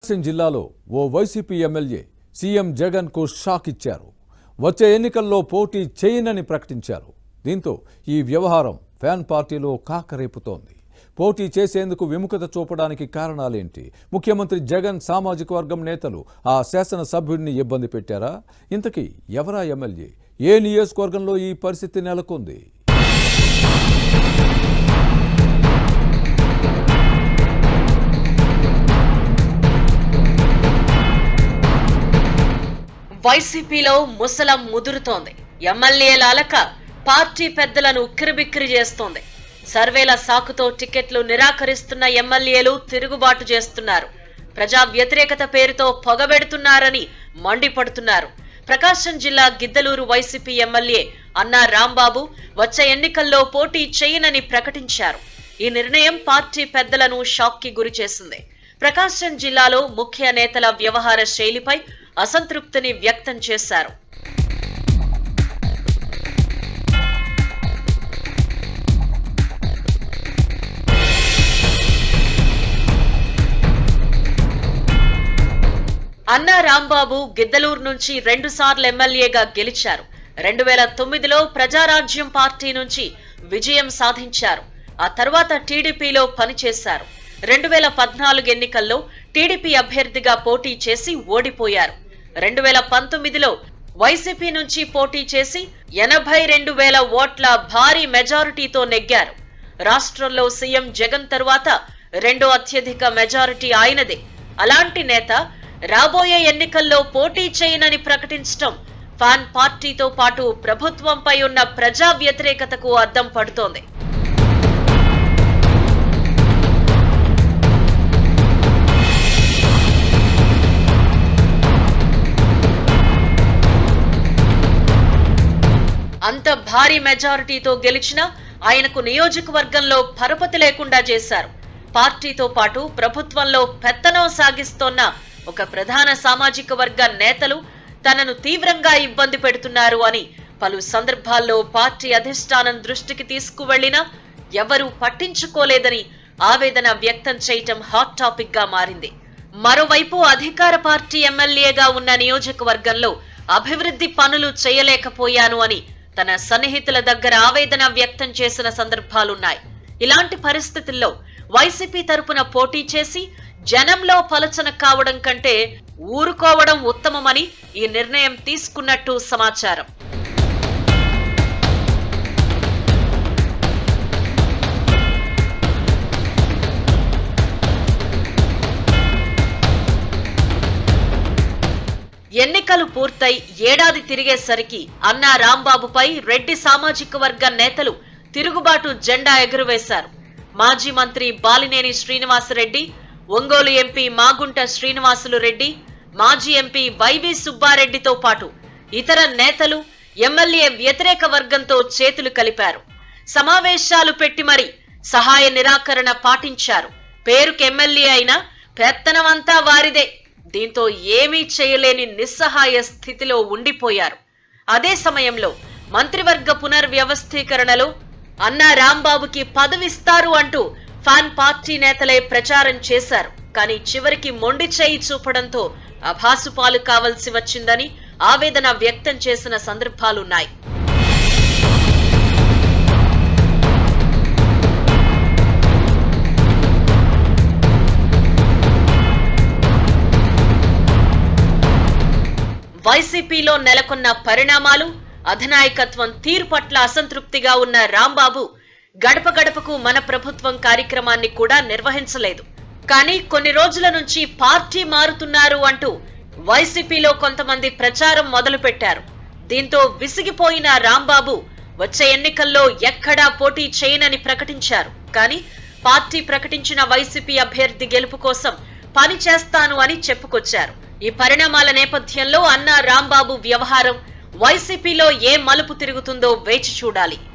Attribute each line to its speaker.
Speaker 1: ప్రకాశం జిల్లాలో ఓ YCP MLA CM జగన్కు షాక్ ఇచ్చారు వచ్చే ఎన్నికల్లో పోటీ చేయనని ప్రకటించారు దీంతో ఈ వ్యవహారం ఫ్యాన్ పార్టీలో కాకరేపుతోంది పోటీ చేసేందుకు విముఖత చూపడానికి కారణాలేంటి ముఖ్యమంత్రి జగన్ సామాజిక వర్గం నేతలు ఆ శాసనసభ్యుడిని ఇబ్బంది పెట్టారా ఇంతకీ ఎవరా ఎమ్మెల్యే ఏ నియోజకవర్గంలో ఈ పరిస్థితి నెలకొంది
Speaker 2: వైసీపీలో ముసలం ముదురుతోంది ఎమ్మెల్యేల అలక పార్టీ పెద్దలను ఉక్కిరిబిక్కిరి చేస్తోంది సర్వేల సాకుతో టికెట్లు నిరాకరిస్తున్న ఎమ్మెల్యేలు తిరుగుబాటు చేస్తున్నారు ప్రజా వ్యతిరేకత పేరుతో పొగబెడుతున్నారని మండిపడుతున్నారు ప్రకాశం జిల్లా గిద్దలూరు వైసీపీ ఎమ్మెల్యే అన్నా రాంబాబు వచ్చే ఎన్నికల్లో పోటీ చేయనని ప్రకటించారు ఈ నిర్ణయం పార్టీ పెద్దలను షాక్ కి గురి చేసింది ప్రకాశం జిల్లాలో ముఖ్య నేతల వ్యవహార శైలిపై అసంతృప్తిని వ్యక్తం చేశారు అన్నా రాంబాబు గిద్దలూరు నుంచి రెండు సార్లు ఎమ్మెల్యేగా గెలిచారు రెండు వేల తొమ్మిదిలో ప్రజారాజ్యం పార్టీ నుంచి విజయం సాధించారు ఆ తర్వాత టీడీపీలో పనిచేశారు రెండు వేల పద్నాలుగు ఎన్నికల్లో టీడీపీ అభ్యర్థిగా పోటీ చేసి ఓడిపోయారు రెండు వేల పంతొమ్మిదిలో వైసీపీ నుంచి పోటీ చేసి ఎనభై రెండు వేల ఓట్ల భారీ మెజారిటీతో నెగ్గారు రాష్ట్రంలో సీఎం జగన్ తరువాత రెండో అత్యధిక మెజారిటీ ఆయనదే అలాంటి నేత రాబోయే ఎన్నికల్లో పోటీ చేయనని ప్రకటించడం ఫ్యాన్ పార్టీతో పాటు ప్రభుత్వంపై ఉన్న ప్రజా వ్యతిరేకతకు అద్దం పడుతోంది అంత భారీ మెజారిటీతో గెలిచినా ఆయనకు నియోజకవర్గంలో పరపతి లేకుండా చేశారు పార్టీతో పాటు ప్రభుత్వంలో పెత్తనం సాగిస్తోన్న ఒక ప్రధాన సామాజిక వర్గ నేతలు తనను తీవ్రంగా ఇబ్బంది పెడుతున్నారు అని పలు సందర్భాల్లో పార్టీ అధిష్టానం దృష్టికి తీసుకువెళ్లినా ఎవరూ పట్టించుకోలేదని ఆవేదన వ్యక్తం చేయటం హాట్ టాపిక్ గా మారింది మరోవైపు అధికార పార్టీ ఎమ్మెల్యేగా ఉన్న నియోజకవర్గంలో అభివృద్ధి పనులు చేయలేకపోయాను అని తన సన్నిహితుల దగ్గర ఆవేదన వ్యక్తం చేసిన సందర్భాలున్నాయి ఇలాంటి పరిస్థితుల్లో వైసీపీ తరపున పోటీ చేసి జనంలో పలచన కావడం కంటే ఊరుకోవడం ఉత్తమమని ఈ నిర్ణయం తీసుకున్నట్టు సమాచారం ఎన్నికలు పూర్తయి ఏడాది తిరిగేసరికి అన్నా రాంబాబుపై రెడ్డి సామాజిక వర్గ నేతలు తిరుగుబాటు జెండా ఎగురవేశారు మాజీ మంత్రి బాలినేని శ్రీనివాసరెడ్డి ఒంగోలు ఎంపీ మాగుంట శ్రీనివాసులు రెడ్డి మాజీ ఎంపీ వైవి సుబ్బారెడ్డితో పాటు ఇతర నేతలు ఎమ్మెల్యే వ్యతిరేక వర్గంతో చేతులు కలిపారు సమావేశాలు పెట్టి మరి సహాయ నిరాకరణ పాటించారు పేరుకు ఎమ్మెల్యే అయినా పెత్తనమంతా వారిదే దీంతో ఏమీ చేయలేని నిస్సహాయ స్థితిలో ఉండిపోయారు అదే సమయంలో మంత్రివర్గ పునర్వ్యవస్థీకరణలో అన్నా రాంబాబుకి పదవిస్తారు అంటూ ఫ్యాన్ పార్టీ నేతలే ప్రచారం చేశారు కానీ చివరికి మొండి చేయి చూపడంతో అభాసుపాలు కావలసి వచ్చిందని ఆవేదన వ్యక్తం చేసిన సందర్భాలున్నాయి వైసీపీలో నెలకొన్న పరిణామాలు అధినాయకత్వం తీరు పట్ల అసంతృప్తిగా ఉన్న రాంబాబు గడప గడపకు మన ప్రభుత్వం కార్యక్రమాన్ని కూడా నిర్వహించలేదు కానీ కొన్ని రోజుల నుంచి పార్టీ మారుతున్నారు అంటూ వైసీపీలో కొంతమంది ప్రచారం మొదలుపెట్టారు దీంతో విసిగిపోయిన రాంబాబు వచ్చే ఎన్నికల్లో ఎక్కడా పోటీ చేయనని ప్రకటించారు కానీ పార్టీ ప్రకటించిన వైసీపీ అభ్యర్థి గెలుపు కోసం పని చేస్తాను అని చెప్పుకొచ్చారు ఈ పరిణామాల నేపథ్యంలో అన్నా రాంబాబు వ్యవహారం వైసీపీలో ఏ మలుపు తిరుగుతుందో వేచి చూడాలి